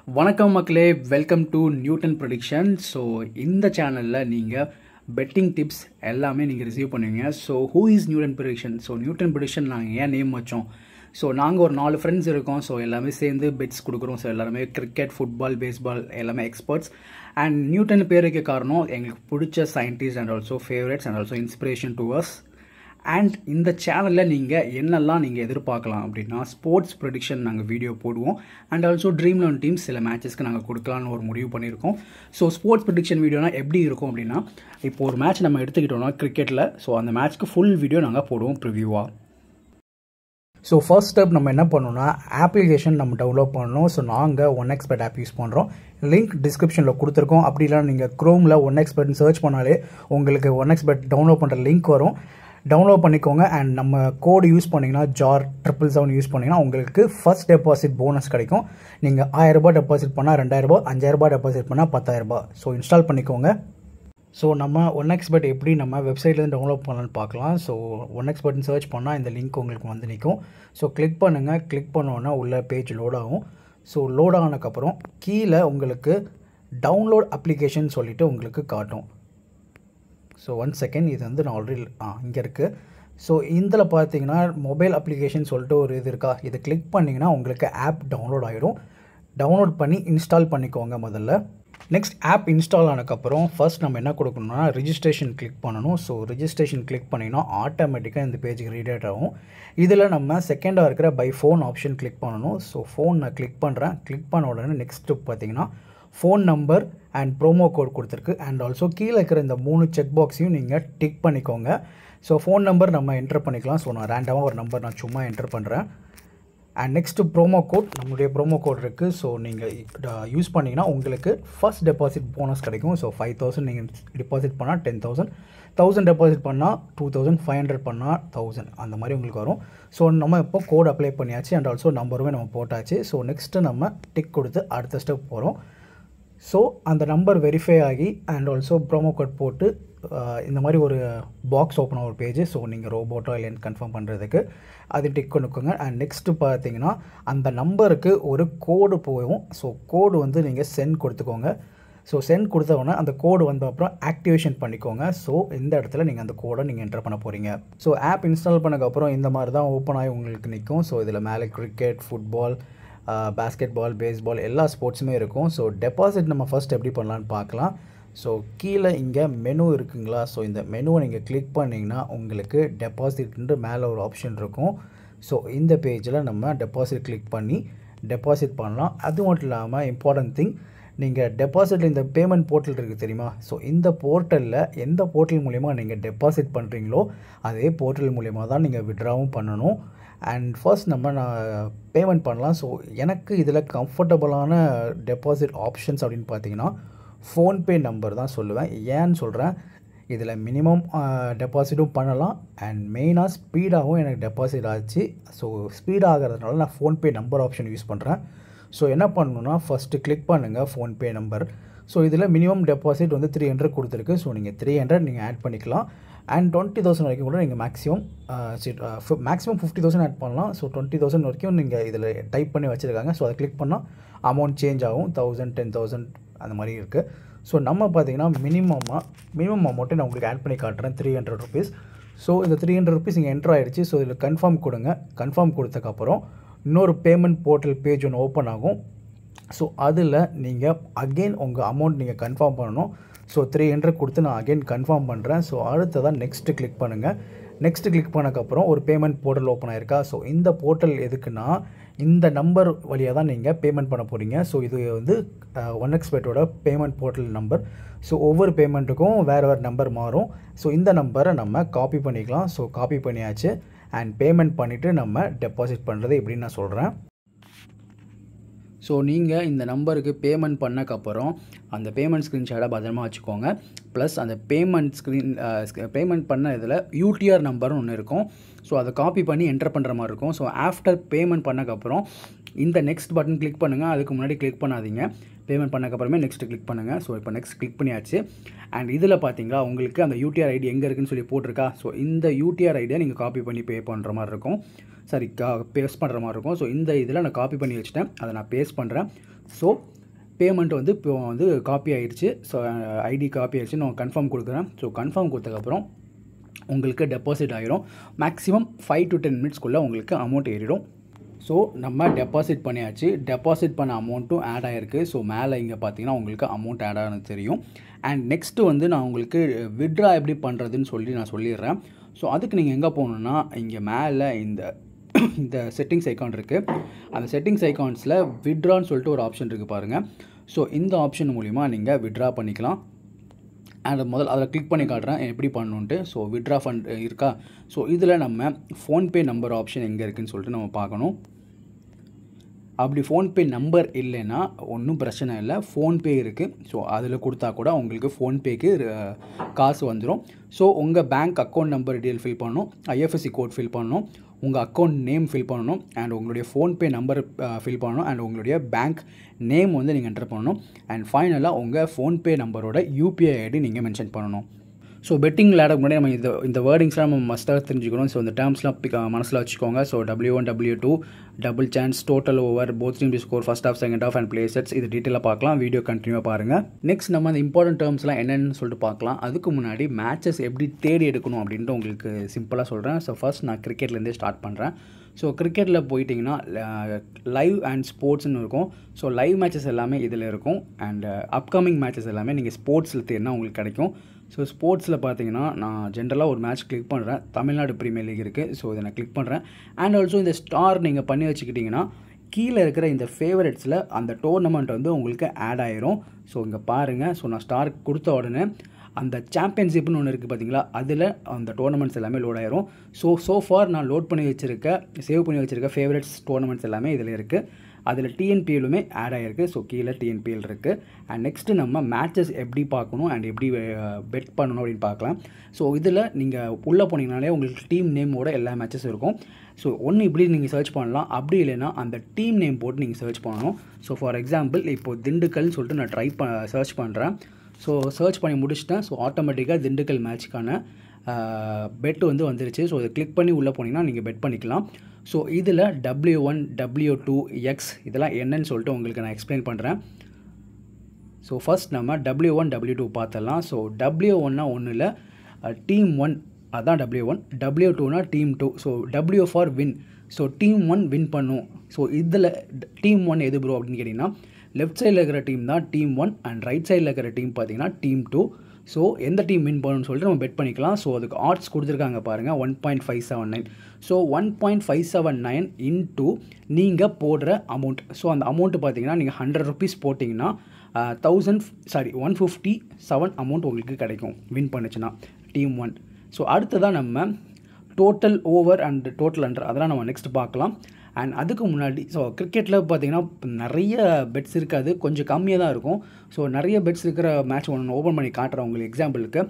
வணக்கம் மக்களே welcome to Newton prediction so இந்த சேனலில் நீங்கள் பெட்டிங் டிப்ஸ் எல்லாமே நீங்கள் ரிசீவ் பண்ணுவீங்க so who is Newton prediction so Newton prediction நாங்கள் ஏன் நேம் வச்சோம் ஸோ நாங்கள் ஒரு நாலு ஃப்ரெண்ட்ஸ் இருக்கோம் ஸோ எல்லாமே சேர்ந்து பெட்ஸ் கொடுக்குறோம் ஸோ எல்லாருமே கிரிக்கெட் ஃபுட்பால் பேஸ்பால் எல்லாமே எக்ஸ்பர்ட்ஸ் அண்ட் நியூட்டன் பேருக்கு காரணம் எங்களுக்கு பிடிச்ச scientist and also favourites and also inspiration to us and இந்த சேனலில் நீங்கள் என்னெல்லாம் நீங்கள் எதிர்பார்க்கலாம் அப்படின்னா ஸ்போர்ட்ஸ் ப்ரொடிக்ஷன் நாங்கள் வீடியோ போடுவோம் and also dream eleven teams சில மேட்சஸ்க்கு நாங்கள் கொடுக்கலான்னு ஒரு முடிவு பண்ணியிருக்கோம் ஸோ ஸ்போர்ட்ஸ் ப்ரொடிக்ஷன் வீடியோனா எப்படி இருக்கும் அப்படின்னா இப்போ ஒரு மேட்ச் நம்ம எடுத்துக்கிட்டோம்னா கிரிக்கெட்டில் ஸோ அந்த மேட்ச்க்கு ஃபுல் வீடியோ நாங்கள் போடுவோம் ப்ரிவியூவாக ஸோ ஃபர்ஸ்ட் ஸ்டெப் நம்ம என்ன பண்ணணும்னா ஆப்ளிகேஷன் நம்ம டவுன்லோட் பண்ணணும் ஸோ நாங்கள் ஒன் எக்ஸ்பெர்ட் ஆப் யூஸ் பண்ணுறோம் லிங்க் டிஸ்கிரிப்ஷனில் கொடுத்துருக்கோம் அப்படி இல்லைனா நீங்கள் க்ரோமில் ஒன் எக்ஸ்பெர்ட்னு சர்ச் பண்ணாலே உங்களுக்கு ஒன் எக்ஸ்பெர்ட் டவுன்லோட் பண்ணுற லிங்க் வரும் டவுன்லோட் பண்ணிக்கோங்க அண்ட் நம்ம கோடு யூஸ் பண்ணிங்கன்னா ஜார் ட்ரிபிள் செவன் யூஸ் பண்ணிங்கன்னா உங்களுக்கு ஃபர்ஸ்ட் டெபாசிட் போனஸ் கிடைக்கும் நீங்கள் ஆயிரரூபா டெபாசிட் பண்ணால் ரெண்டாயிரரூபா அஞ்சாயிரரூபா டெபாசிட் பண்ணால் பத்தாயிரரூபா ஸோ இன்ஸ்டால் பண்ணிக்கோங்க ஸோ நம்ம ஒன் எக்ஸ்பர்ட் எப்படி நம்ம வெப்சைட்லேருந்து டவுன்லோட் பண்ணலான்னு பார்க்கலாம் ஸோ ஒன் எக்ஸ்பர்ட்னு சர்ச் பண்ணால் இந்த லிங்க் உங்களுக்கு வந்து நிற்கும் ஸோ கிளிக் பண்ணுங்கள் கிளிக் பண்ணோன்னா உள்ள பேஜ் லோட் ஆகும் ஸோ லோட் ஆனதுக்கப்புறம் கீழே உங்களுக்கு டவுன்லோட் அப்ளிகேஷன் சொல்லிவிட்டு உங்களுக்கு காட்டும் ஸோ ஒன் செகண்ட் இது வந்து நான் ஆல்ரெடி ஆ இங்கே இருக்குது ஸோ இதில் பார்த்தீங்கன்னா மொபைல் அப்ளிகேஷன் சொல்லிட்டு ஒரு இது இருக்கா இதை கிளிக் பண்ணிங்கன்னா உங்களுக்கு ஆப் டவுன்லோட் ஆகிடும் டவுன்லோட் பண்ணி இன்ஸ்டால் பண்ணிக்கோங்க முதல்ல நெக்ஸ்ட் ஆப் இன்ஸ்டால் ஆனதுக்கப்புறம் ஃபர்ஸ்ட் நம்ம என்ன கொடுக்கணும்னா ரிஜிஸ்ட்ரேஷன் கிளிக் பண்ணணும் ஸோ ரிஜிஸ்ட்ரேஷன் கிளிக் பண்ணிங்கன்னா ஆட்டோமேட்டிக்காக இந்த பேஜுக்கு ரீடேட் ஆகும் இதில் நம்ம செகண்டாக இருக்கிற பை ஃபோன் ஆப்ஷன் கிளிக் பண்ணணும் ஸோ ஃபோன் நான் கிளிக் பண்ணுறேன் கிளிக் பண்ண உடனே நெக்ஸ்ட் பார்த்தீங்கன்னா phone number and promo code கொடுத்துருக்கு அண்ட் ஆல்சோ கீழே இருக்கிற இந்த மூணு செக் பாக்ஸையும் நீங்கள் டிக் பண்ணிக்கோங்க ஸோ ஃபோன் நம்பர் நம்ம என்டர் பண்ணிக்கலாம் ஸோ நான் ரேண்டமாக ஒரு நம்பர் நான் சும்மா என்டர் பண்ணுறேன் அண்ட் நெக்ஸ்ட்டு ப்ரோமோ கோட் நம்மளுடைய ப்ரோமோ கோட் இருக்குது ஸோ நீங்கள் யூஸ் பண்ணிங்கன்னா உங்களுக்கு ஃபஸ்ட் டெபாசிட் போனஸ் கிடைக்கும் ஸோ ஃபைவ் தௌசண்ட் நீங்கள் டெபாசிட் பண்ணால் டென் தௌசண்ட் தௌசண்ட் டெபாசிட் பண்ணால் டூ தௌசண்ட் ஃபைவ் ஹண்ட்ரட் பண்ணால் தௌசண்ட் அந்த மாதிரி உங்களுக்கு வரும் ஸோ நம்ம இப்போ கோட் அப்ளை பண்ணியாச்சு அண்ட் ஆல்சோ நம்பருமே நம்ம போட்டாச்சு ஸோ நெக்ஸ்ட்டு நம்ம டிக் கொடுத்து அடுத்த ஸ்டெப் போகிறோம் ஸோ அந்த நம்பர் வெரிஃபை ஆகி அண்ட் ஆல்சோ ப்ரோமோ கோட் போட்டு இந்த மாதிரி ஒரு பாக்ஸ் ஓப்பன் ஒரு பேஜ் ஸோ நீங்கள் ரோபோட்டோ இல்லைன்னு கன்ஃபார்ம் பண்ணுறதுக்கு அது டிக் பண்ணிக்கோங்க அண்ட் நெக்ஸ்ட்டு பார்த்தீங்கன்னா அந்த நம்பருக்கு ஒரு கோடு போகும் ஸோ கோடு வந்து நீங்கள் சென்ட் கொடுத்துக்கோங்க ஸோ சென்ட் கொடுத்தவொடனே அந்த கோடு வந்த அப்புறம் ஆக்டிவேஷன் பண்ணிக்கோங்க ஸோ இந்த இடத்துல நீங்கள் அந்த கோடை நீங்கள் என்டர் பண்ண போகிறீங்க ஸோ ஆப் இன்ஸ்டால் பண்ணக்கப்புறம் இந்த மாதிரி தான் ஓப்பன் ஆகி உங்களுக்கு நிற்கும் ஸோ இதில் மேலே cricket football basketball baseball எல்லா ஸ்போர்ட்ஸுமே இருக்கும் ஸோ டெபாசிட் நம்ம ஃபஸ்ட் எப்படி பண்ணலான்னு பார்க்கலாம் ஸோ கீழே இங்கே மெனு இருக்குங்களா ஸோ இந்த மெனுவை நீங்கள் கிளிக் பண்ணிங்கன்னா உங்களுக்கு டெபாசிட்ன்ற மேலே ஒரு ஆப்ஷன் இருக்கும் ஸோ இந்த பேஜில் நம்ம டெபாசிட் கிளிக் பண்ணி டெபாசிட் பண்ணலாம் அது மட்டும் இல்லாமல் இம்பார்ட்டன்ட் திங் நீங்கள் டெபாசிட்டில் இந்த பேமெண்ட் போர்ட்டல் இருக்குது தெரியுமா ஸோ இந்த போர்ட்டலில் எந்த போர்ட்டல் மூலிமா நீங்கள் டெபாசிட் பண்ணுறீங்களோ அதே போர்ட்டல் மூலிமா தான் நீங்கள் விட்ராவும் பண்ணணும் அண்ட் ஃபர்ஸ்ட் நம்ம நான் பேமெண்ட் பண்ணலாம் ஸோ எனக்கு இதில் கம்ஃபர்டபுளான டெபாசிட் ஆப்ஷன்ஸ் அப்படின்னு பார்த்தீங்கன்னா ஃபோன்பே நம்பர் தான் சொல்லுவேன் ஏன்னு சொல்கிறேன் இதில் மினிமம் டெபாசிட்டும் பண்ணலாம் அண்ட் மெயினாக ஸ்பீடாகவும் எனக்கு டெபாசிட் ஆச்சு ஸோ ஸ்பீடாக ஆகிறதுனால நான் ஃபோன்பே நம்பர் ஆப்ஷன் யூஸ் பண்ணுறேன் ஸோ என்ன பண்ணணுன்னா ஃபஸ்ட்டு கிளிக் பண்ணுங்கள் ஃபோன்பே நம்பர் ஸோ இதில் மினிமம் டெபாசிட் வந்து த்ரீ ஹண்ட்ரட் கொடுத்துருக்கு ஸோ நீங்கள் த்ரீ ஹண்ட்ரட் நீங்கள் ஆட் பண்ணிக்கலாம் அண்ட் டுவெண்ட்டி தௌசண்ட் வரைக்கும் கூட நீங்கள் maximum maximum fifty thousand add பண்ணலாம் ஸோ டுவெண்ட்டி தௌசண்ட் வரைக்கும் நீங்கள் இதில் டைப் பண்ணி வச்சுருக்காங்க ஸோ அதை கிளிக் பண்ணால் அமௌண்ட் சேஞ்ச் ஆகும் தௌசண்ட் டென் தௌசண்ட் அந்த மாதிரி இருக்குது ஸோ நம்ம பார்த்தீங்கன்னா மினிமமாக மினிமம் அமௌண்ட்டை நான் உங்களுக்கு ஆட் பண்ணி காட்டுறேன் த்ரீ ஹண்ட்ரட் ருபீஸ் ஸோ இந்த த்ரீ ஹண்ட்ரட் ருபீஸ் இங்கே என்ட்ரு ஆகிடுச்சு ஸோ இதில் கன்ஃபார்ம் கொடுங்க கன்ஃபார்ம் கொடுத்தக்கப்புறம் இன்னொரு பேமெண்ட் போர்ட்டல் பேஜ் ஒன்று ஓப்பன் ஆகும் ஸோ அதில் நீங்கள் அகெயின் உங்கள் அமௌண்ட் நீங்கள் கன்ஃபார்ம் பண்ணணும் ஸோ த்ரீ ஹண்ட்ரட் கொடுத்து நான் அகெயின் கன்ஃபார்ம் பண்ணுறேன் ஸோ அடுத்ததான் நெக்ஸ்ட்டு கிளிக் பண்ணுங்கள் நெக்ஸ்ட்டு கிளிக் பண்ணக்கப்புறம் ஒரு பேமெண்ட் போர்ட்டல் ஓப்பன் ஆயிருக்கா ஸோ இந்த போர்ட்டல் எதுக்குன்னா இந்த நம்பர் வழியாக தான் நீங்கள் பேமெண்ட் பண்ண போகிறீங்க ஸோ இது வந்து ஒன் எக்ஸ்பெர்ட்டோட பேமெண்ட் போர்ட்டல் நம்பர் ஸோ ஒவ்வொரு பேமெண்ட்டுக்கும் வேறு வேறு நம்பர் மாறும் ஸோ இந்த நம்பரை நம்ம காப்பி பண்ணிக்கலாம் ஸோ காப்பி பண்ணியாச்சு அண்ட் பேமெண்ட் பண்ணிவிட்டு நம்ம டெபாசிட் பண்ணுறது எப்படின்னு நான் சொல்கிறேன் ஸோ நீங்கள் இந்த நம்பருக்கு பேமெண்ட் பண்ணக்கப்புறம் அந்த பேமெண்ட் ஸ்க்ரீன்ஷாட்டை பத்திரமா வச்சுக்கோங்க ப்ளஸ் அந்த பேமெண்ட் ஸ்க்ரீன் பேமெண்ட் பண்ண இதில் யூடிஆர் நம்பர்னு ஒன்று இருக்கும் ஸோ அதை காப்பி பண்ணி என்டர் பண்ணுற மாதிரி இருக்கும் ஸோ ஆஃப்டர் பேமெண்ட் பண்ணக்கப்புறம் இந்த நெக்ஸ்ட் பட்டன் கிளிக் பண்ணுங்கள் அதுக்கு முன்னாடி கிளிக் பண்ணாதீங்க பேமெண்ட் பண்ணக்கப்புறமே நெக்ஸ்ட் கிளிக் பண்ணுங்கள் ஸோ இப்போ நெக்ஸ்ட் கிளிக் பண்ணியாச்சு அண்ட் இதில் பார்த்தீங்களா உங்களுக்கு அந்த யூடிஆர் ஐடி எங்கே இருக்குன்னு சொல்லி போட்டிருக்கா ஸோ இந்த யூடிஆர் ஐடியை நீங்கள் காப்பி பண்ணி பே பண்ணுற மாதிரி இருக்கும் சாரி கா பேஸ்ட் பண்ணுற மாதிரி இருக்கும் ஸோ இந்த இதில் நான் காப்பி பண்ணி வச்சுட்டேன் அதை நான் பேஸ்ட் பண்ணுறேன் ஸோ பேமெண்ட் வந்து இப்போ வந்து காப்பி ஆயிடுச்சு ஸோ ஐடி காப்பி ஆயிடுச்சு நான் கன்ஃபார்ம் கொடுக்குறேன் ஸோ கன்ஃபார்ம் கொடுத்ததுக்கப்புறம் உங்களுக்கு டெபாசிட் ஆகிரும் மேக்ஸிமம் ஃபைவ் டு டென் மினிட்ஸ்க்குள்ளே உங்களுக்கு அமௌண்ட் ஏறிடும் ஸோ நம்ம டெபாசிட் பண்ணியாச்சு டெபாசிட் பண்ண அமௌண்ட்டும் ஆட் ஆகிருக்கு ஸோ மேலே இங்கே பார்த்தீங்கன்னா உங்களுக்கு அமௌண்ட் ஆட் ஆனது தெரியும் அண்ட் நெக்ஸ்ட்டு வந்து நான் உங்களுக்கு விட்ரா எப்படி பண்ணுறதுன்னு சொல்லி நான் சொல்லிடுறேன் ஸோ அதுக்கு நீங்கள் எங்கே போகணுன்னா இங்கே மேலே இந்த இந்த செட்டிங்ஸ் ஐக்கான் இருக்குது அந்த செட்டிங்ஸ் ஐக்கான்ஸில் விட்ரான்னு சொல்லிட்டு ஒரு ஆப்ஷன் இருக்குது பாருங்கள் ஸோ இந்த ஆப்ஷன் மூலிமா நீங்கள் விட்ரா பண்ணிக்கலாம் அண்ட் முதல் அதில் கிளிக் பண்ணி காட்டுறேன் எப்படி பண்ணணுன்ட்டு ஸோ விட்ரா ஃபண்ட் இருக்கா ஸோ இதில் நம்ம ஃபோன்பே நம்பர் ஆப்ஷன் எங்கே இருக்குதுன்னு சொல்லிட்டு நம்ம பார்க்கணும் அப்படி ஃபோன்பே நம்பர் இல்லைன்னா ஒன்றும் பிரச்சனை இல்லை ஃபோன்பே இருக்குது ஸோ அதில் கொடுத்தா கூட உங்களுக்கு ஃபோன்பேக்கு காசு வந்துடும் ஸோ உங்கள் bank account number detail fill பண்ணணும் ஐஎஃப்எஸ்சி கோட் ஃபில் பண்ணணும் உங்கள் அக்கௌண்ட் நேம் ஃபில் பண்ணணும் அண்ட் உங்களுடைய ஃபோன்பே நம்பர் ஃபில் பண்ணணும் அண்ட் உங்களுடைய பேங்க் நேம் வந்து நீங்கள் என்டர் பண்ணணும் அண்ட் ஃபைனலாக உங்கள் ஃபோன்பே நம்பரோட யூபிஐ ஐடி நீங்கள் மென்ஷன் பண்ணணும் ஸோ பெட்டிங் விளையாடுறதுக்கு முன்னாடி நம்ம இந்த இந்த வேர்டிங்ஸ்லாம் நம்ம மஸ்ட்டாக தெரிஞ்சுக்கணும் ஸோ இந்த டேர்ம்ஸ்லாம் பிக் மனசில் வச்சுக்கோங்க so W one W two double chance total over both team score first half second half and play sets இது டீட்டெயிலாக பார்க்கலாம் வீடியோ கண்டினியூவாக பாருங்கள் நெக்ஸ்ட் நம்ம அந்த இம்பார்ட்டன்ட் டேர்ம்ஸ்லாம் என்னென்னு சொல்லிட்டு பார்க்கலாம் அதுக்கு முன்னாடி மேட்சஸ் எப்படி தேடி எடுக்கணும் அப்படின்ட்டு உங்களுக்கு சிம்பிளாக சொல்கிறேன் ஸோ ஃபர்ஸ்ட் நான் கிரிக்கெட்லேருந்தே ஸ்டார்ட் பண்ணுறேன் ஸோ கிரிக்கெட்டில் போயிட்டிங்கன்னா லைவ் அண்ட் ஸ்போர்ட்ஸ்னு இருக்கும் ஸோ லைவ் மேட்சஸ் எல்லாமே இதில் இருக்கும் அண்ட் அப்கமிங் மேட்சஸ் எல்லாமே நீங்கள் ஸ்போர்ட்ஸில் தேடினா உங்களுக்கு கிடைக்கும் ஸோ ஸ்போர்ட்ஸில் பார்த்தீங்கன்னா நான் ஜென்ரலாக ஒரு மேட்ச் கிளிக் பண்ணுறேன் தமிழ்நாடு ப்ரீமியர் லீக் இருக்குது ஸோ இதை நான் கிளிக் பண்ணுறேன் அண்ட் ஆல்சோ இந்த ஸ்டார் நீங்கள் பண்ணி வச்சுக்கிட்டிங்கன்னா கீழே இருக்கிற இந்த ஃபேவரட்ஸில் அந்த டோர்னமெண்ட் வந்து உங்களுக்கு ஆட் ஆயிரும் ஸோ இங்கே பாருங்கள் ஸோ நான் ஸ்டார் கொடுத்த உடனே அந்த சாம்பியன்ஷிப்னு ஒன்று இருக்குது பார்த்தீங்களா அதில் அந்த டோர்னமெண்ட்ஸ் எல்லாமே லோட் ஆயிரும் ஸோ ஸோ ஃபார் நான் லோட் பண்ணி வச்சுருக்க சேவ் பண்ணி வச்சுருக்க ஃபேவரட்ஸ் டோர்னமெண்ட்ஸ் எல்லாமே இதில் இருக்குது அதில் டிஎன்பிஎலுமே ஆட் ஆகிருக்கு ஸோ கீழே டிஎன்பிஎல் இருக்குது அண்ட் நெக்ஸ்ட்டு நம்ம மேட்சஸ் எப்படி பார்க்கணும் அண்ட் எப்படி பெட் பண்ணணும் அப்படின்னு பார்க்கலாம் ஸோ இதில் நீங்கள் உள்ளே போனீங்கனாலே உங்களுக்கு டீம் நேமோட எல்லா மேட்சஸ் இருக்கும் ஸோ ஒன்று இப்படி நீங்கள் சர்ச் பண்ணலாம் அப்படி இல்லைன்னா அந்த டீம் நேம் போட்டு நீங்கள் சர்ச் பண்ணணும் ஸோ ஃபார் எக்ஸாம்பிள் இப்போது திண்டுக்கல்னு சொல்லிட்டு நான் ட்ரை ப சர்ச் பண்ணுறேன் ஸோ சர்ச் பண்ணி முடிச்சிட்டேன் ஸோ ஆட்டோமேட்டிக்காக திண்டுக்கல் மேட்ச்க்கான பெட் வந்து வந்துருச்சு ஸோ இதை கிளிக் பண்ணி உள்ளே போனீங்கன்னா நீங்கள் பெட் பண்ணிக்கலாம் ஸோ இதில் W one W two X இதெல்லாம் என்னன்னு சொல்லிட்டு உங்களுக்கு நான் எக்ஸ்பிளைன் பண்ணுறேன் ஸோ ஃபஸ்ட் நம்ம டபிள்யூ ஒன் டபிள்யூ டூ பார்த்துடலாம் ஸோ டபிள்யூ ஒன்னா ஒன்றும் இல்லை டீம் ஒன் அதான் டபிள்யூ ஒன் டபிள்யூ டூனா team two so W for win so team one win பண்ணும் ஸோ இதில் டீம் ஒன் எது ப்ரோ அப்படின்னு கேட்டிங்கன்னா லெஃப்ட் சைடில் இருக்கிற டீம் தான் டீம் ஒன் அண்ட் ரைட் சைடில் இருக்கிற டீம் பார்த்தீங்கன்னா டீம் டூ ஸோ எந்த டீம் வின் பண்ணணும்னு சொல்லிட்டு நம்ம பெட் பண்ணிக்கலாம் ஸோ அதுக்கு ஆர்ட்ஸ் கொடுத்துருக்காங்க பாருங்கள் one point five seven nine so one point five seven nine into நீங்கள் போடுற அமௌண்ட் ஸோ அந்த அமௌண்ட்டு பார்த்தீங்கன்னா நீங்கள் ஹண்ட்ரட் ருபீஸ் போட்டிங்கன்னா thousand sorry one fifty seven amount உங்களுக்கு கிடைக்கும் வின் பண்ணுச்சுன்னா டீம் ஒன் ஸோ அடுத்ததாக நம்ம total over and total under அதெல்லாம் நம்ம நெக்ஸ்ட் பார்க்கலாம் அண்ட் அதுக்கு முன்னாடி ஸோ கிரிக்கெட்டில் பார்த்தீங்கன்னா நிறைய பெட்ஸ் இருக்காது கொஞ்சம் கம்மியாக தான் இருக்கும் ஸோ நிறைய பெட்ஸ் இருக்கிற மேட்ச் ஒன்று ஓப்பன் பண்ணி காட்டுறேன் உங்களுக்கு எக்ஸாம்பிளுக்கு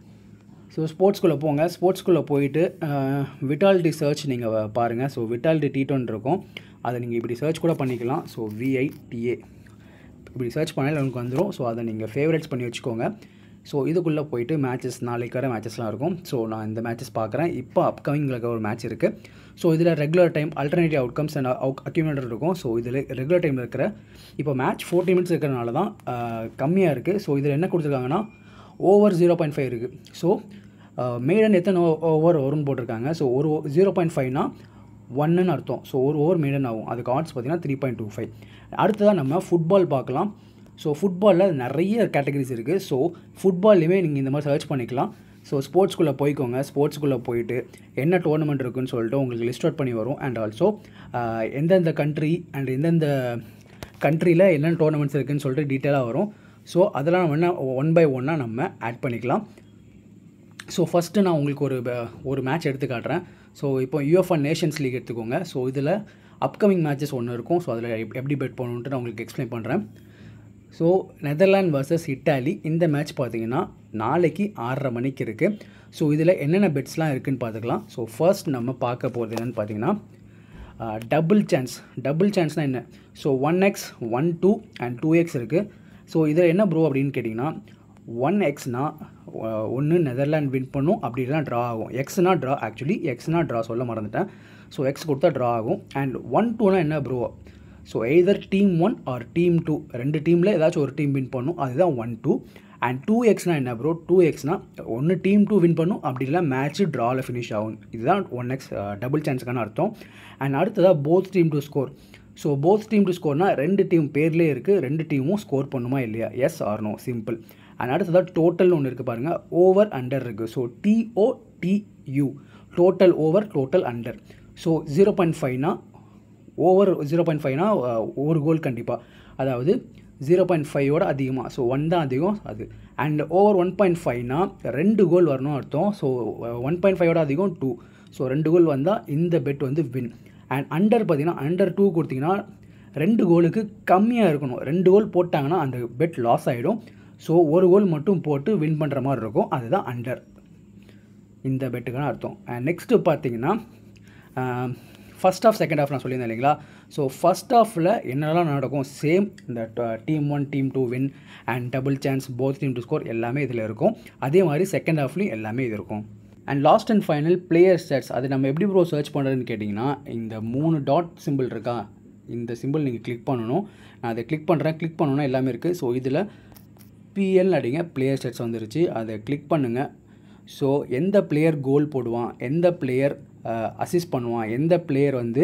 ஸோ ஸ்போர்ட்ஸ்குள்ளே போங்க ஸ்போர்ட்ஸ்குள்ளே போயிட்டு விட்டாலிட்டி சர்ச் நீங்கள் பாருங்கள் ஸோ விட்டாலிட்டி டி டுவெண்ட் இருக்கும் அதை நீங்கள் இப்படி சர்ச் கூட பண்ணிக்கலாம் ஸோ விஐடிஏ இப்படி சர்ச் பண்ணாலும் உங்களுக்கு வந்துடும் ஸோ அதை நீங்கள் ஃபேவரட்ஸ் பண்ணி வச்சுக்கோங்க ஸோ இதுக்குள்ளே போயிட்டு மேட்சஸ் நாளைக்கு வர மேட்சஸ்லாம் இருக்கும் ஸோ நான் இந்த மேட்சஸ் பார்க்குறேன் இப்போ அப்கமிங்கில் ஒரு மேட்ச் இருக்குது ஸோ இதில் regular time alternative outcomes and out accumulator இருக்கும் ஸோ இதில் ரெகுலர் டைம் இருக்கிற இப்போ மேட்ச் ஃபோர்ட்டி மினிட்ஸ் இருக்கிறனால தான் கம்மியாக இருக்குது ஸோ இதில் என்ன கொடுத்துருக்காங்கன்னா ஓவர் ஜீரோ பாயிண்ட் ஃபைவ் இருக்குது ஸோ மேடன் எத்தனை ஓவர் வரும்னு போட்டிருக்காங்க ஸோ ஒரு ஜீரோ பாயிண்ட் ஃபைவ்னா ஒன்னுன்னு அர்த்தம் ஸோ ஒரு ஓவர் மேடன் ஆகும் அதுக்கு ஆட்ஸ் பார்த்தீங்கன்னா த்ரீ பாயிண்ட் டூ ஃபைவ் அடுத்ததாக நம்ம ஃபுட்பால் பார்க்கலாம் ஸோ ஃபுட்பாலில் நிறைய கேட்டகரிஸ் இருக்குது ஸோ ஃபுட்பால்லையுமே நீங்கள் இந்த மாதிரி சர்ச் பண்ணிக்கலாம் ஸோ ஸ்போர்ட்ஸ்குள்ளே போய்க்கோங்க ஸ்போர்ட்ஸ்குள்ளே போயிட்டு என்ன டோர்னமெண்ட் இருக்குன்னு சொல்லிட்டு உங்களுக்கு லிஸ்ட் அவுட் பண்ணி வரும் அண்ட் ஆல்சோ எந்தெந்த கண்ட்ரி அண்ட் எந்தெந்த கண்ட்ரியில் என்னென்ன டோர்னமெண்ட்ஸ் இருக்குதுன்னு சொல்லிட்டு டீட்டெயிலாக வரும் ஸோ அதெல்லாம் நம்ம என்ன ஒன் பை ஒன்னாக நம்ம ஆட் பண்ணிக்கலாம் ஸோ ஃபஸ்ட்டு நான் உங்களுக்கு ஒரு ஒரு மேட்ச் எடுத்து காட்டுறேன் ஸோ இப்போ யூஎஃப்ஆ நேஷன்ஸ் லீக் எடுத்துக்கோங்க ஸோ இதில் அப்கமிங் மேட்சஸ் ஒன்று இருக்கும் ஸோ அதில் எப்படி பெட் பண்ணணுன்ட்டு நான் உங்களுக்கு எக்ஸ்பிளைன் பண்ணுறேன் ஸோ நெதர்லாண்ட் வர்சஸ் இட்டாலி இந்த மேட்ச் பார்த்தீங்கன்னா நாளைக்கு ஆறரை மணிக்கு இருக்குது ஸோ இதில் என்னென்ன பெட்ஸ்லாம் இருக்குதுன்னு பார்த்துக்கலாம் ஸோ ஃபர்ஸ்ட் நம்ம பார்க்க போகிறது என்னென்னு பார்த்தீங்கன்னா டபுள் சான்ஸ் டபுள் சான்ஸ்னால் என்ன so one X one two and two X இருக்குது ஸோ இதில் என்ன ப்ரோ அப்படின்னு கேட்டிங்கன்னா ஒன் எக்ஸ்னால் ஒன்று நெதர்லாண்ட் வின் பண்ணும் அப்படி இல்லைனா ட்ரா ஆகும் எக்ஸ்னா ட்ரா ஆக்சுவலி எக்ஸ்னா ட்ரா சொல்ல மறந்துட்டேன் ஸோ எக்ஸ் கொடுத்தா ட்ரா ஆகும் அண்ட் ஒன் டூனா என்ன bro so either team one or team two ரெண்டு டீமில் ஏதாச்சும் ஒரு டீம் வின் பண்ணும் அதுதான் ஒன் டூ அண்ட் டூ எக்ஸ்னால் என்ன ப்ரோ டூ எக்ஸ்னால் ஒன்று டீம் டூ வின் பண்ணும் அப்படி இல்லை மேட்ச்சு ட்ராவில் ஃபினிஷ் ஆகும் இதுதான் ஒன் எக்ஸ் டபுள் சான்ஸுக்கான அர்த்தம் அண்ட் அடுத்ததாக both team to score so both team to ஸ்கோர்னால் ரெண்டு டீம் பேர்லேயே இருக்குது ரெண்டு டீமும் ஸ்கோர் பண்ணுமா இல்லையா yes or no simple and அடுத்ததாக டோட்டல்னு ஒன்று இருக்குது பாருங்கள் ஓவர் அண்டர் இருக்குது so TO TU total over total under so zero point ஃபைவ்னா ஓவர் ஜீரோ பாயிண்ட் ஃபைவ்னா ஒரு கோல் கண்டிப்பாக அதாவது ஜீரோ பாயிண்ட் ஃபைவோட அதிகமாக ஸோ ஒன் தான் அதிகம் அது அண்ட் ஓவர் ஒன் பாயிண்ட் ஃபைவ்னா ரெண்டு கோல் வரணும் அர்த்தம் ஸோ ஒன் பாயிண்ட் ஃபைவோட அதிகம் டூ ஸோ ரெண்டு கோல் வந்தால் இந்த பெட் வந்து வின் அண்ட் அண்டர் பார்த்தீங்கன்னா அண்டர் டூ கொடுத்தீங்கன்னா ரெண்டு கோலுக்கு கம்மியாக இருக்கணும் ரெண்டு கோல் போட்டாங்கன்னா அந்த பெட் லாஸ் ஆகிடும் ஸோ ஒரு கோல் மட்டும் போட்டு வின் பண்ணுற மாதிரி இருக்கும் அதுதான் அண்டர் இந்த பெட்டுக்கான அர்த்தம் அண்ட் நெக்ஸ்ட்டு பார்த்தீங்கன்னா ஃபஸ்ட் ஆஃப் செகண்ட் ஆஃப் நான் சொல்லியிருந்தேன் இல்லைங்களா ஸோ ஃபஸ்ட் ஆஃபில் என்னெல்லாம் நடக்கும் சேம் இந்த team one team two win and double chance both team to score எல்லாமே இதில் இருக்கும் அதே மாதிரி செகண்ட் ஹாஃப்லேயும் எல்லாமே இது இருக்கும் and last and final player stats அது நம்ம எப்படி ப்ரோ சர்ச் பண்ணுறதுன்னு கேட்டிங்கன்னா இந்த மூணு டாட் சிம்பிள் இருக்கா இந்த சிம்பிள் நீங்கள் கிளிக் பண்ணணும் நான் அதை கிளிக் பண்ணுறேன் கிளிக் பண்ணணும்னா எல்லாமே இருக்குது ஸோ இதில் பிஎல் அடிங்க பிளேயர் ஸ்டேட்ஸ் வந்துருச்சு அதை கிளிக் பண்ணுங்கள் ஸோ எந்த பிளேயர் கோல் போடுவான் எந்த பிளேயர் அசிஸ்ட் பண்ணுவான் எந்த பிளேயர் வந்து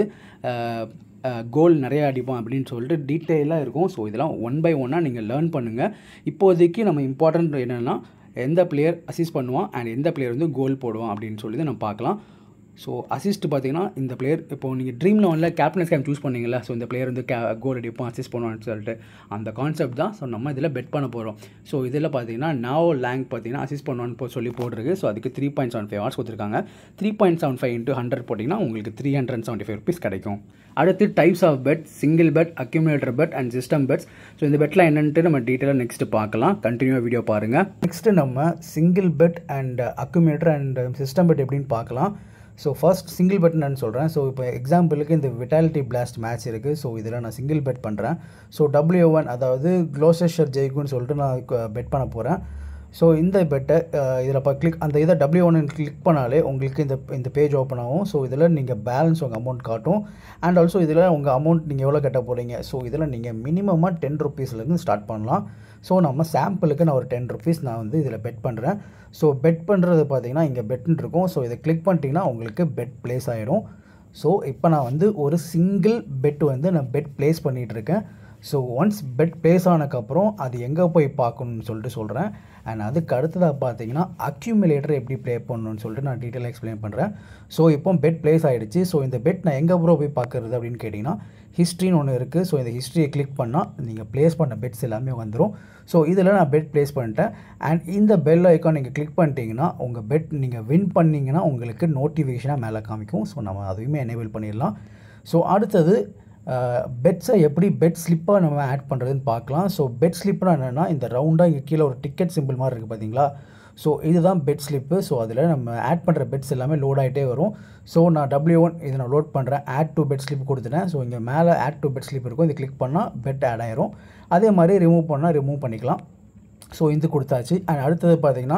கோல் நிறைய அடிப்பான் அப்படின்னு சொல்லிட்டு டீட்டெயிலாக இருக்கும் ஸோ இதெல்லாம் ஒன் பை ஒன்னாக நீங்கள் லேர்ன் பண்ணுங்கள் இப்போதைக்கு நம்ம இம்பார்ட்டன்ட் என்னென்னா எந்த பிளேயர் அசிஸ்ட் பண்ணுவான் அண்ட் எந்த பிளேயர் வந்து கோல் போடுவான் அப்படின்னு சொல்லி நம்ம பார்க்கலாம் ஸோ அசிஸ்ட் பார்த்தீங்கன்னா இந்த பிளேயர் இப்போ நீங்கள் ட்ரீம் லெவனில் கேப்டன் கேம் சூஸ் பண்ணீங்களா ஸோ இந்த பிளேயர் வந்து கே கோல் அடிப்பான் அசிஸ்ட் பண்ணுவான்னு சொல்லிட்டு அந்த கான்செப்ட் தான் ஸோ நம்ம இதில் பெட் பண்ண போகிறோம் ஸோ இதில் பார்த்தீங்கன்னா நாவோ லேங் பார்த்தீங்கன்னா அசிஸ்ட் பண்ணுவான்னு போ சொல்லி போட்டிருக்கு ஸோ அதுக்கு three point seven five hours கொடுத்துருக்காங்க three point seven five into hundred போட்டிங்கன்னா உங்களுக்கு three hundred seventy five rupees கிடைக்கும் அடுத்து types of bet single bet accumulator bet and system bets so இந்த பெட்டில் என்னன்ட்டு நம்ம டீட்டெயிலாக நெக்ஸ்ட் பார்க்கலாம் கண்டினியூவாக வீடியோ பாருங்கள் நெக்ஸ்ட்டு நம்ம single bet and accumulator and system bet எப்படின்னு பார்க்கலாம் ஸோ ஃபர்ஸ்ட் சிங்கிள் பெட் நான் சொல்கிறேன் ஸோ இப்போ எக்ஸாம்பிளுக்கு இந்த விட்டாலிட்டி பிளாஸ்ட் மேட்ச் இருக்குது ஸோ இதில் நான் சிங்கிள் பெட் பண்ணுறேன் ஸோ டபிள்யூ ஒன் அதாவது க்ளோசர் ஜெயிக்கும்னு சொல்லிட்டு நான் பெட் பண்ண போகிறேன் ஸோ இந்த பெட்டை இதில் இப்போ கிளிக் அந்த இதை டபிள்யூ ஒன் கிளிக் பண்ணாலே உங்களுக்கு இந்த இந்த பேஜ் ஓப்பன் ஆகும் ஸோ இதில் நீங்கள் பேலன்ஸ் உங்கள் அமௌண்ட் காட்டும் அண்ட் ஆல்சோ இதில் உங்கள் அமௌண்ட் நீங்கள் எவ்வளோ கட்ட போகிறீங்க ஸோ இதில் நீங்கள் மினிமமாக டென் ருபீஸ்லேருந்து ஸ்டார்ட் பண்ணலாம் ஸோ நம்ம சாம்பிளுக்கு நான் ஒரு டென் ருபீஸ் நான் வந்து இதில் பெட் பண்ணுறேன் ஸோ பெட் பண்ணுறது பார்த்தீங்கன்னா இங்கே பெட்னு இருக்கும் ஸோ இதை கிளிக் பண்ணிட்டீங்கன்னா உங்களுக்கு பெட் ப்ளேஸ் ஆகிடும் ஸோ இப்போ நான் வந்து ஒரு சிங்கிள் பெட் வந்து நான் பெட் ப்ளேஸ் பண்ணிகிட்டு இருக்கேன் ஸோ ஒன்ஸ் பெட் ப்ளேஸ் ஆனதுக்கப்புறம் அது எங்கே போய் பார்க்கணும்னு சொல்லிட்டு சொல்கிறேன் அண்ட் அதுக்கு அடுத்ததாக பார்த்தீங்கன்னா அக்யூமுலேட்டர் எப்படி ப்ளே பண்ணணும்னு சொல்லிட்டு நான் டீட்டெயிலாக எக்ஸ்பிளைன் பண்ணுறேன் ஸோ இப்போ பெட் ப்ளேஸ் ஆகிடுச்சு ஸோ இந்த பெட் நான் எங்கே ப்ரோ போய் பார்க்குறது அப்படின்னு கேட்டிங்கன்னா ஹிஸ்ட்ரின்னு ஒன்று இருக்குது ஸோ இந்த ஹிஸ்ட்ரியை கிளிக் பண்ணால் நீங்கள் ப்ளேஸ் பண்ண பெட்ஸ் எல்லாமே வந்துடும் ஸோ இதில் நான் பெட் ப்ளேஸ் பண்ணிட்டேன் அண்ட் இந்த பெல் ஐக்கான் நீங்கள் கிளிக் பண்ணிட்டீங்கன்னா உங்கள் பெட் நீங்கள் வின் பண்ணிங்கன்னா உங்களுக்கு நோட்டிஃபிகேஷனாக மேலே காமிக்கும் ஸோ நம்ம அதையுமே எனேபிள் பண்ணிடலாம் ஸோ அடுத்தது பெட்ஸை எப்படி பெட் ஸ்லிப்பாக நம்ம ஆட் பண்ணுறதுன்னு பார்க்கலாம் ஸோ பெட் ஸ்லிப்னா என்னென்னா இந்த ரவுண்டாக இங்கே கீழே ஒரு டிக்கெட் சிம்பிள் மாதிரி இருக்குது பார்த்தீங்களா ஸோ இதுதான் பெட் ஸ்லிப்பு ஸோ அதில் நம்ம ஆட் பண்ணுற பெட்ஸ் எல்லாமே லோட் ஆகிட்டே வரும் ஸோ நான் டபிள்யூ ஒன் இதை நான் லோட் பண்ணுறேன் ஆட் டு பெட் ஸ்லிப் கொடுத்துட்டேன் ஸோ இங்கே மேலே ஆட் டு பெட் ஸ்லிப் இருக்கும் இது கிளிக் பண்ணால் பெட் ஆட் ஆயிரும் அதே மாதிரி ரிமூவ் பண்ணால் ரிமூவ் பண்ணிக்கலாம் ஸோ இது கொடுத்தாச்சு அண்ட் அடுத்தது பார்த்தீங்கன்னா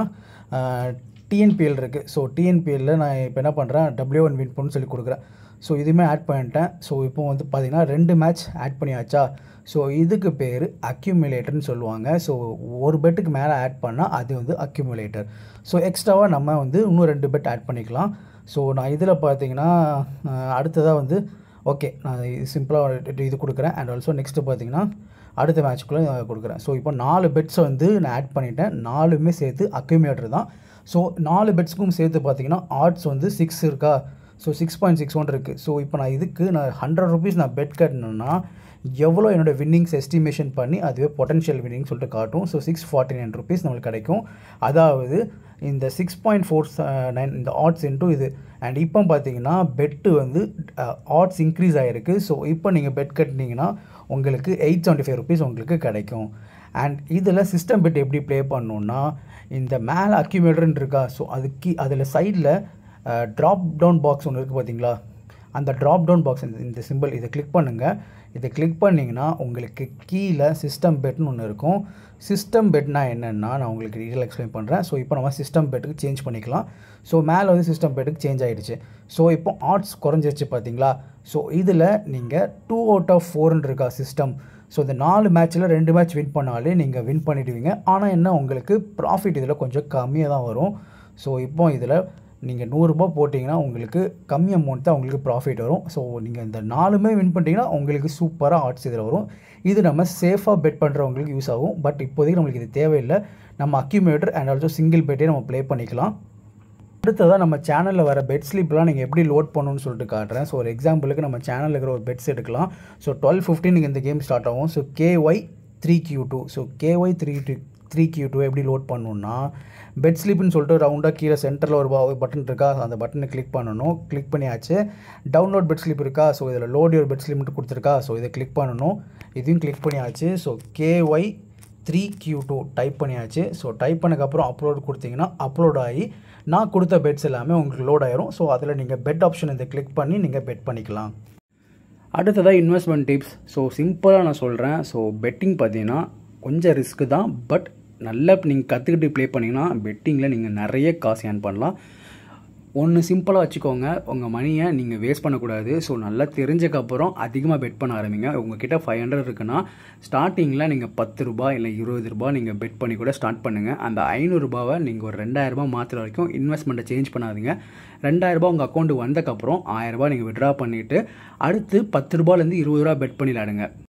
டிஎன்பிஎல் இருக்குது ஸோ டிஎன்பிஎல்லில் நான் இப்போ என்ன பண்ணுறேன் டபிள்யூ ஒன் வின் பண்ணு சொல்லி கொடுக்குறேன் ஸோ இதுவுமே ஆட் பண்ணிட்டேன் ஸோ இப்போ வந்து பார்த்திங்கன்னா ரெண்டு மேட்ச் ஆட் பண்ணியாச்சா ஸோ இதுக்கு பேர் அக்யூமுலேட்டர்னு சொல்லுவாங்க ஸோ ஒரு பெட்டுக்கு மேலே ஆட் பண்ணால் அது வந்து அக்யூமுலேட்டர் ஸோ எக்ஸ்ட்ராவாக நம்ம வந்து இன்னும் ரெண்டு பெட் ஆட் பண்ணிக்கலாம் ஸோ நான் இதில் பார்த்தீங்கன்னா அடுத்ததாக வந்து ஓகே நான் இது சிம்பிளாக இது கொடுக்குறேன் அண்ட் ஆல்சோ நெக்ஸ்ட்டு பார்த்தீங்கன்னா அடுத்த மேட்ச்சுக்குள்ளே கொடுக்குறேன் ஸோ இப்போ நாலு பெட்ஸை வந்து நான் ஆட் பண்ணிட்டேன் நாலுமே சேர்த்து அக்யூமுலேட்டர் தான் ஸோ நாலு பெட்ஸ்க்கும் சேர்த்து பார்த்தீங்கன்னா ஆர்ட்ஸ் வந்து சிக்ஸ் இருக்கா so six point six one இருக்குது ஸோ இப்போ நான் இதுக்கு நான் ஹண்ட்ரட் ருபீஸ் நான் பெட் கட்டணுன்னா எவ்வளோ என்னோடய வின்னிங்ஸ் எஸ்டிமேஷன் பண்ணி அதுவே பொட்டன்ஷியல் வின்னிங் சொல்லிட்டு காட்டும் so six forty nine rupees நம்மளுக்கு கிடைக்கும் அதாவது இந்த சிக்ஸ் பாயிண்ட் ஃபோர் நைன் இந்த ஆட்ஸ் இன்ட்டு இது அண்ட் இப்போ பார்த்தீங்கன்னா பெட்டு வந்து ஆட்ஸ் இன்க்ரீஸ் ஆகிருக்கு ஸோ இப்போ நீங்கள் பெட் கட்டினீங்கன்னா உங்களுக்கு எயிட் செவன்ட்டி ஃபைவ் ருபீஸ் உங்களுக்கு கிடைக்கும் அண்ட் இதில் சிஸ்டம் பெட் எப்படி ப்ளே பண்ணணுன்னா இந்த மேலே அக்யூமேட்டர்னு இருக்கா ஸோ அதுக்கு அதில் சைடில் ட்ராப் டவுன் பாக்ஸ் ஒன்று இருக்குது பார்த்தீங்களா அந்த ட்ராப் டவுன் பாக்ஸ் இந்த இந்த சிம்பிள் இதை கிளிக் பண்ணுங்கள் இதை கிளிக் பண்ணிங்கன்னா உங்களுக்கு கீழே சிஸ்டம் பெட்னு ஒன்று இருக்கும் சிஸ்டம் பெட்னா என்னென்னா நான் உங்களுக்கு டீட்டெயில் எக்ஸ்பிளைன் பண்ணுறேன் ஸோ இப்போ நம்ம சிஸ்டம் பெட்டுக்கு சேஞ்ச் பண்ணிக்கலாம் ஸோ மேலே வந்து சிஸ்டம் பெட்டுக்கு சேஞ்ச் ஆகிடுச்சு ஸோ இப்போ ஆர்ட்ஸ் குறைஞ்சிருச்சு பார்த்தீங்களா ஸோ இதில் நீங்கள் டூ அவுட் ஆஃப் ஃபோர்னு இருக்கா சிஸ்டம் ஸோ இந்த நாலு மேட்ச்சில் ரெண்டு மேட்ச் வின் பண்ணாலே நீங்கள் வின் பண்ணிடுவீங்க ஆனால் என்ன உங்களுக்கு ப்ராஃபிட் இதில் கொஞ்சம் கம்மியாக தான் வரும் ஸோ இப்போ இதில் நீங்கள் நூறுரூபா போட்டிங்கன்னா உங்களுக்கு கம்மி அமௌண்ட் தான் உங்களுக்கு ப்ராஃபிட் வரும் ஸோ நீங்கள் இந்த நாலுமே வின் பண்ணிட்டீங்கன்னா உங்களுக்கு சூப்பராக ஆர்ட்ஸ் இதில் வரும் இது நம்ம சேஃபாக பெட் பண்ணுறவங்களுக்கு யூஸ் ஆகும் பட் இப்போதைக்கு நம்மளுக்கு இது தேவையில்லை நம்ம அக்யூமேட்டர் அண்ட் ஆல்சோ சிங்கிள் பெட்டே நம்ம ப்ளே பண்ணிக்கலாம் அடுத்ததாக நம்ம சேனலில் வர பெட் ஸ்லிப்லாம் நீங்கள் எப்படி லோட் பண்ணணும்னு சொல்லிட்டு காட்டுறேன் ஸோ ஒரு எக்ஸாம்பிளுக்கு நம்ம சேனலில் இருக்கிற ஒரு பெட்ஸ் எடுக்கலாம் ஸோ டுவெல் ஃபிஃப்டின் நீங்கள் இந்த கேம் ஸ்டார்ட் ஆகும் so KY three Q two so KY three two three Q two எப்படி லோட் பண்ணணும்னா பெட் ஸ்லிப்னு சொல்லிட்டு ரவுண்டாக கீழே சென்டரில் ஒரு பட்டன் இருக்கா அந்த பட்டனை கிளிக் பண்ணணும் கிளிக் பண்ணியாச்சு டவுன்லோட் பெட் ஸ்லிப் இருக்கா ஸோ இதில் லோட் யுவர் பெட் ஸ்லிப்னு கொடுத்துருக்கா ஸோ இதை கிளிக் பண்ணணும் இதையும் கிளிக் பண்ணியாச்சு so KY three Q two type பண்ணியாச்சு ஸோ டைப் பண்ணக்கப்புறம் அப்லோட் கொடுத்தீங்கன்னா அப்லோட் ஆகி நான் கொடுத்த பெட்ஸ் எல்லாமே உங்களுக்கு லோட் ஆயிரும் ஸோ அதில் நீங்கள் பெட் ஆப்ஷன் இதை கிளிக் பண்ணி நீங்கள் பெட் பண்ணிக்கலாம் அடுத்ததாக இன்வெஸ்ட்மெண்ட் டிப்ஸ் ஸோ சிம்பிளாக நான் சொல்கிறேன் ஸோ பெட்டிங் பார்த்தீங்கன்னா கொஞ்சம் ரிஸ்க்கு தான் பட் நல்லா நீங்கள் கற்றுக்கிட்டு ப்ளே பண்ணிங்கன்னா பெட்டிங்கில் நீங்கள் நிறைய காசு ஏர்ன் பண்ணலாம் ஒன்று சிம்பிளாக வச்சுக்கோங்க உங்கள் மணியை நீங்கள் வேஸ்ட் பண்ணக்கூடாது ஸோ நல்லா தெரிஞ்சக்கப்புறம் அதிகமாக பெட் பண்ண ஆரம்பிங்க உங்ககிட்ட ஃபைவ் ஹண்ட்ரட் இருக்குன்னா ஸ்டார்டிங்கில் நீங்கள் பத்து ரூபாய் இல்லை இருபது ரூபாய் நீங்கள் பெட் பண்ணி கூட ஸ்டார்ட் பண்ணுங்கள் அந்த ஐநூறுரூபாவை நீங்கள் ஒரு ரெண்டாயிரரூபா மாற்றுற வரைக்கும் இன்வெஸ்ட்மெண்ட்டை சேஞ்ச் பண்ணாதீங்க ரெண்டாயிரரூபா உங்கள் அக்கௌண்ட்டு வந்தக்கப்புறம் ஆயிரரூபா நீங்கள் விட்ரா பண்ணிவிட்டு அடுத்து பத்து ரூபாலேருந்து இருபது ரூபா பெட் பண்ணி விளாடுங்க